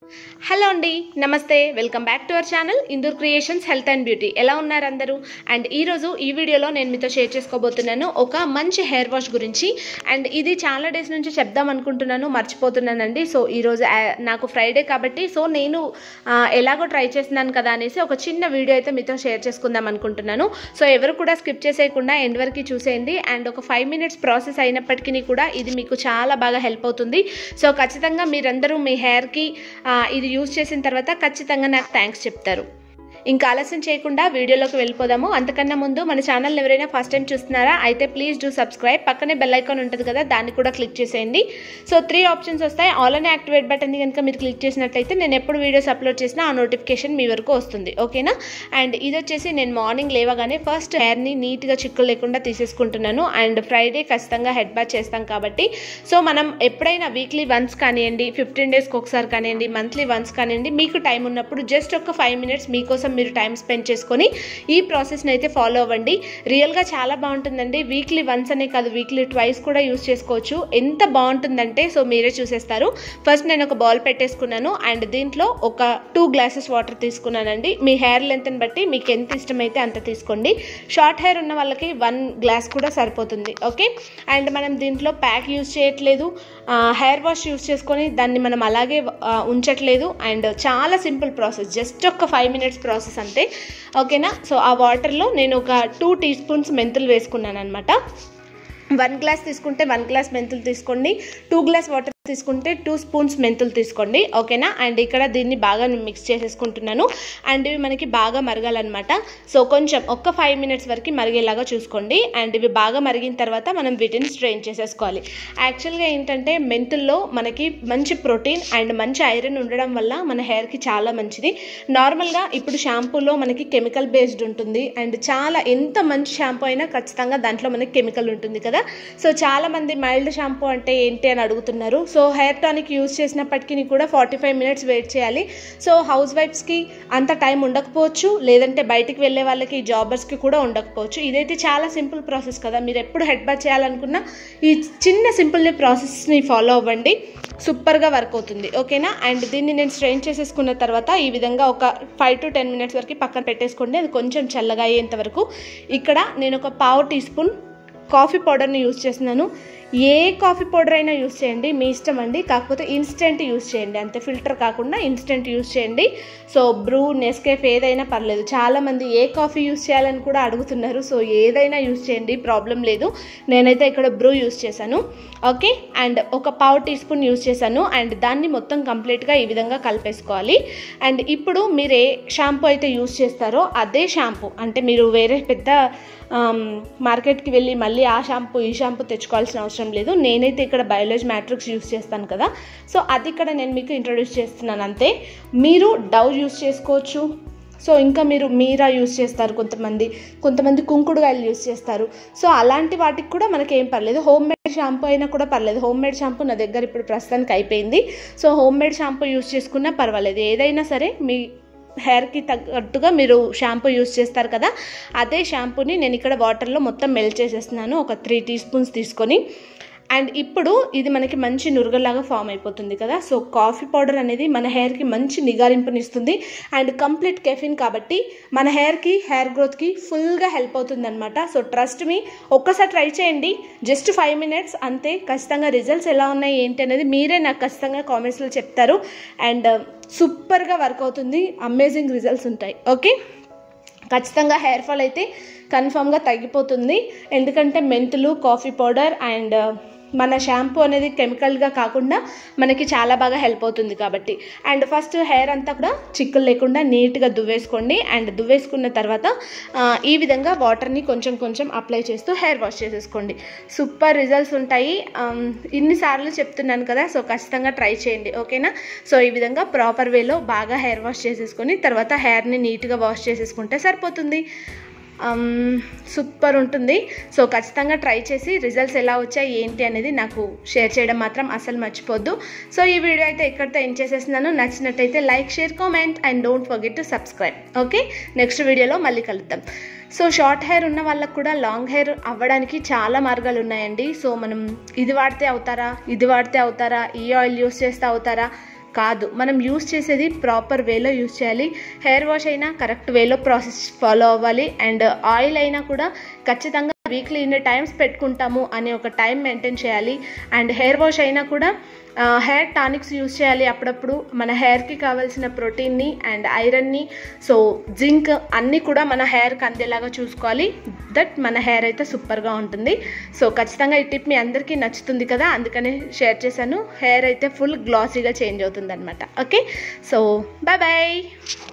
hello అండి నమస్తే welcome back to our channel Indur creations health and beauty ఎలా ఉన్నారు అందరూ అండ్ ఈరోజు ఈ వీడియోలో నేను మీతో షేర్ చేసుకోబోతున్నాను ఒక మంచి హెయిర్ వాష్ గురించి అండ్ ఇది చాలా డేస్ నుంచి చెప్దాం అనుకుంటున్నాను మర్చిపోతున్నానండి సో ఈరోజు ఆ- నాకు ఫ్రైడే కాబట్టి సో నేను ఆ, ఎలాగో ట్రై చేస్తున్నాను కదా అనేసి ఒక చిన్న వీడియో అయితే మీతో షేర్ చేసుకుందాం అనుకుంటున్నాను సో ఎవరు కూడా స్కిప్ చేసేయకుండా ఎండ్ వరకు చూసేయండి అండ్ ఒక ఫైవ్ మినిట్స్ ప్రాసెస్ అయినప్పటికీ కూడా ఇది మీకు చాలా బాగా హెల్ప్ అవుతుంది సో ఖచ్చితంగా మీరందరూ మీ హెయిర్కి ఇది యూజ్ చేసిన తర్వాత ఖచ్చితంగా నాకు థ్యాంక్స్ చెప్తారు ఇంకా ఆలస్యం చేయకుండా వీడియోలోకి వెళ్ళిపోదాము అంతకన్నా ముందు మన ఛానల్ ఎవరైనా ఫస్ట్ టైం చూస్తున్నారా అయితే ప్లీజ్ డూ సబ్స్క్రైబ్ పక్కనే బెల్ ఐకాన్ ఉంటుంది కదా దాన్ని కూడా క్లిక్ చేసేయండి సో త్రీ ఆప్షన్స్ వస్తాయి ఆల్ అని యాక్టివేట్ బటన్ని కనుక మీరు క్లిక్ చేసినట్లయితే నేను ఎప్పుడు వీడియోస్ అప్లోడ్ చేసినా ఆ నోటిఫికేషన్ మీ వరకు వస్తుంది ఓకేనా అండ్ ఇది వచ్చేసి నేను మార్నింగ్ లేవగానే ఫస్ట్ హెయిర్ని నీట్గా చిక్కులు లేకుండా తీసేసుకుంటున్నాను అండ్ ఫ్రైడే ఖచ్చితంగా హెడ్ బాత్ చేస్తాం కాబట్టి సో మనం ఎప్పుడైనా వీక్లీ వన్స్ కానివ్వండి ఫిఫ్టీన్ డేస్కి ఒకసారి కానివ్వండి మంత్లీ వన్స్ కానివ్వండి మీకు టైం ఉన్నప్పుడు జస్ట్ ఒక ఫైవ్ మినిట్స్ మీకోసం మీరు టైం స్పెండ్ చేసుకొని ఈ ప్రాసెస్ని అయితే ఫాలో అవ్వండి రియల్గా చాలా బాగుంటుందండి వీక్లీ వన్స్ అనే కాదు వీక్లీ ట్వైస్ కూడా యూస్ చేసుకోవచ్చు ఎంత బాగుంటుందంటే సో మీరే చూసేస్తారు ఫస్ట్ నేను ఒక బౌల్ పెట్టేసుకున్నాను అండ్ దీంట్లో ఒక టూ గ్లాసెస్ వాటర్ తీసుకున్నానండి మీ హెయిర్ లెంత్ని బట్టి మీకు ఎంత ఇష్టమైతే అంత తీసుకోండి షార్ట్ హెయిర్ ఉన్న వాళ్ళకి వన్ గ్లాస్ కూడా సరిపోతుంది ఓకే అండ్ మనం దీంట్లో ప్యాక్ యూజ్ చేయట్లేదు హెయిర్ వాష్ యూజ్ చేసుకొని దాన్ని మనం అలాగే ఆ, ఉంచట్లేదు అండ్ చాలా సింపుల్ ప్రాసెస్ జస్ట్ ఒక ఫైవ్ మినిట్స్ ప్రాసెస్ అంతే ఓకేనా సో ఆ వాటర్లో నేను ఒక టూ టీ స్పూన్స్ మెంతులు వేసుకున్నాను అనమాట వన్ గ్లాస్ తీసుకుంటే వన్ గ్లాస్ మెంతులు తీసుకోండి టూ గ్లాస్ వాటర్ తీసుకుంటే టూ స్పూన్స్ మెంతులు తీసుకోండి ఓకేనా అండ్ ఇక్కడ దీన్ని బాగా మిక్స్ చేసేసుకుంటున్నాను అండ్ ఇవి మనకి బాగా మరగాలన్నమాట సో కొంచెం ఒక్క ఫైవ్ మినిట్స్ వరకు మరిగేలాగా చూసుకోండి అండ్ ఇవి బాగా మరిగిన తర్వాత మనం వీటిని స్ట్రెయిన్ చేసేసుకోవాలి యాక్చువల్గా ఏంటంటే మెంతుల్లో మనకి మంచి ప్రోటీన్ అండ్ మంచి ఐరన్ ఉండడం వల్ల మన హెయిర్కి చాలా మంచిది నార్మల్గా ఇప్పుడు షాంపూలో మనకి కెమికల్ బేస్డ్ ఉంటుంది అండ్ చాలా ఎంత మంచి షాంపూ అయినా ఖచ్చితంగా దాంట్లో మనకి కెమికల్ ఉంటుంది కదా సో చాలా మంది మైల్డ్ షాంపూ అంటే ఏంటి అని అడుగుతున్నారు సో హెయిర్ టానిక్ యూజ్ చేసినప్పటికీ కూడా ఫార్టీ ఫైవ్ మినిట్స్ వెయిట్ చేయాలి సో హౌస్ వైఫ్స్కి అంత టైం ఉండకపోవచ్చు లేదంటే బయటికి వెళ్ళే వాళ్ళకి జాబర్స్కి కూడా ఉండకపోవచ్చు ఇదైతే చాలా సింపుల్ ప్రాసెస్ కదా మీరు ఎప్పుడు హెడ్ బాత్ చేయాలనుకున్నా ఈ చిన్న సింపుల్ ప్రాసెస్ని ఫాలో అవ్వండి సూపర్గా వర్క్ అవుతుంది ఓకేనా అండ్ దీన్ని నేను స్ట్రెయిన్ చేసేసుకున్న తర్వాత ఈ విధంగా ఒక ఫైవ్ టు టెన్ మినిట్స్ వరకు పక్కన పెట్టేసుకోండి అది కొంచెం చల్లగా అయ్యేంత వరకు ఇక్కడ నేను ఒక పావు టీ స్పూన్ కాఫీ పౌడర్ని యూస్ చేస్తున్నాను ఏ కాఫీ పౌడర్ అయినా యూస్ చేయండి మీ ఇష్టం అండి కాకపోతే ఇన్స్టెంట్ యూస్ చేయండి అంతే ఫిల్టర్ కాకుండా ఇన్స్టెంట్ యూస్ చేయండి సో బ్రూ నెస్కేఫ్ ఏదైనా పర్లేదు చాలామంది ఏ కాఫీ యూస్ చేయాలని కూడా అడుగుతున్నారు సో ఏదైనా యూస్ చేయండి ప్రాబ్లం లేదు నేనైతే ఇక్కడ బ్రూ యూస్ చేశాను ఓకే అండ్ ఒక పావు టీ స్పూన్ యూస్ చేశాను అండ్ దాన్ని మొత్తం కంప్లీట్గా ఈ విధంగా కలిపేసుకోవాలి అండ్ ఇప్పుడు మీరు ఏ షాంపూ అయితే యూస్ చేస్తారో అదే షాంపూ అంటే మీరు వేరే పెద్ద ఆమ్, మార్కెట్కి వెళ్ళి మళ్ళీ ఆ షాంపూ ఈ షాంపూ తెచ్చుకోవాల్సిన అవసరం లేదు నేనైతే ఇక్కడ బయోలజీ మ్యాట్రిక్స్ యూస్ చేస్తాను కదా సో అది ఇక్కడ నేను మీకు ఇంట్రొడ్యూస్ చేస్తున్నాను అంతే మీరు డవ్ యూస్ చేసుకోవచ్చు సో ఇంకా మీరు మీరా యూస్ చేస్తారు కొంతమంది కొంతమంది కుంకుడుగాయలు యూస్ చేస్తారు సో అలాంటి వాటికి కూడా మనకి ఏం పర్లేదు హోమ్ మేడ్ షాంపూ అయినా కూడా పర్లేదు హోమ్ మేడ్ షాంపూ నా దగ్గర ఇప్పుడు ప్రస్తుతానికి అయిపోయింది so homemade shampoo use చేసుకున్నా పర్వాలేదు ఏదైనా సరే మీ హెయిర్కి తగ్గట్టుగా మీరు షాంపూ యూస్ చేస్తారు కదా అదే షాంపూని నేను ఇక్కడ వాటర్లో మొత్తం మెల్ట్ చేసేస్తున్నాను ఒక త్రీ టీ స్పూన్స్ తీసుకొని అండ్ ఇప్పుడు ఇది మనకి మంచి నురగలాగా ఫామ్ అయిపోతుంది కదా సో కాఫీ పౌడర్ అనేది మన హెయిర్కి మంచి నిగారింపునిస్తుంది అండ్ కంప్లీట్ కెఫిన్ కాబట్టి మన హెయిర్కి హెయిర్ గ్రోత్కి ఫుల్గా హెల్ప్ అవుతుంది అనమాట సో ట్రస్ట్ మీ ఒక్కసారి ట్రై చేయండి జస్ట్ ఫైవ్ మినిట్స్ అంతే ఖచ్చితంగా రిజల్ట్స్ ఎలా ఉన్నాయి ఏంటి అనేది మీరే నాకు ఖచ్చితంగా కామెంట్స్లో చెప్తారు అండ్ సూపర్గా వర్క్ అవుతుంది అమేజింగ్ రిజల్ట్స్ ఉంటాయి ఓకే ఖచ్చితంగా హెయిర్ ఫాల్ అయితే కన్ఫామ్గా తగ్గిపోతుంది ఎందుకంటే మెంతులు కాఫీ పౌడర్ అండ్ మన షాంపూ అనేది కెమికల్గా కాకుండా మనకి చాలా బాగా హెల్ప్ అవుతుంది కాబట్టి అండ్ ఫస్ట్ హెయిర్ అంతా కూడా చిక్కులు లేకుండా నీట్గా దువ్వేసుకోండి అండ్ దువ్వేసుకున్న తర్వాత ఆ, ఈ విధంగా వాటర్ని కొంచెం కొంచెం అప్లై చేస్తూ హెయిర్ వాష్ చేసేసుకోండి సూపర్ రిజల్ట్స్ ఉంటాయి ఆమ్, ఇన్నిసార్లు చెప్తున్నాను కదా సో ఖచ్చితంగా ట్రై చేయండి ఓకేనా సో ఈ విధంగా ప్రాపర్ వేలో బాగా హెయిర్ వాష్ చేసేసుకొని తర్వాత హెయిర్ని నీట్గా వాష్ చేసేసుకుంటే సరిపోతుంది సూపర్ ఉంటుంది సో ఖచ్చితంగా ట్రై చేసి రిజల్ట్స్ ఎలా వచ్చాయి ఏంటి అనేది నాకు షేర్ చేయడం మాత్రం అసలు మర్చిపోద్దు సో ఈ వీడియో అయితే ఇక్కడితో ఎండ్ చేసేస్తున్నాను నచ్చినట్టయితే like share comment and don't forget to subscribe okay next వీడియోలో మళ్ళీ కలుద్దాం సో షార్ట్ హెయిర్ ఉన్న వాళ్ళకు కూడా లాంగ్ హెయిర్ అవ్వడానికి చాలా మార్గాలు ఉన్నాయండి సో మనం ఇది వాడితే అవుతారా ఇది వాడితే అవుతారా ఈ ఆయిల్ యూస్ చేస్తే అవుతారా కాదు మనం యూస్ చేసేది ప్రాపర్ వేలో యూస్ చేయాలి హెయిర్ వాష్ అయినా కరెక్ట్ వేలో ప్రాసెస్ ఫాలో అవ్వాలి అండ్ ఆయిల్ అయినా కూడా ఖచ్చితంగా వీక్లీ ఇన్ని టైమ్స్ పెట్టుకుంటాము అనే ఒక టైం మెయింటైన్ చేయాలి అండ్ హెయిర్ వాష్ అయినా కూడా హెయిర్ టానిక్స్ యూస్ చేయాలి అప్పుడప్పుడు మన హెయిర్కి కావాల్సిన ప్రోటీన్ని అండ్ ఐరన్ని సో జింక్ అన్నీ కూడా మన హెయిర్కి అందేలాగా చూసుకోవాలి దట్ మన హెయిర్ అయితే సూపర్గా ఉంటుంది సో ఖచ్చితంగా ఈ టిప్ మీ అందరికీ నచ్చుతుంది కదా అందుకనే షేర్ చేశాను హెయిర్ అయితే ఫుల్ గ్లాసీగా చేంజ్ అవుతుంది అనమాట ఓకే సో బాయ్ బాయ్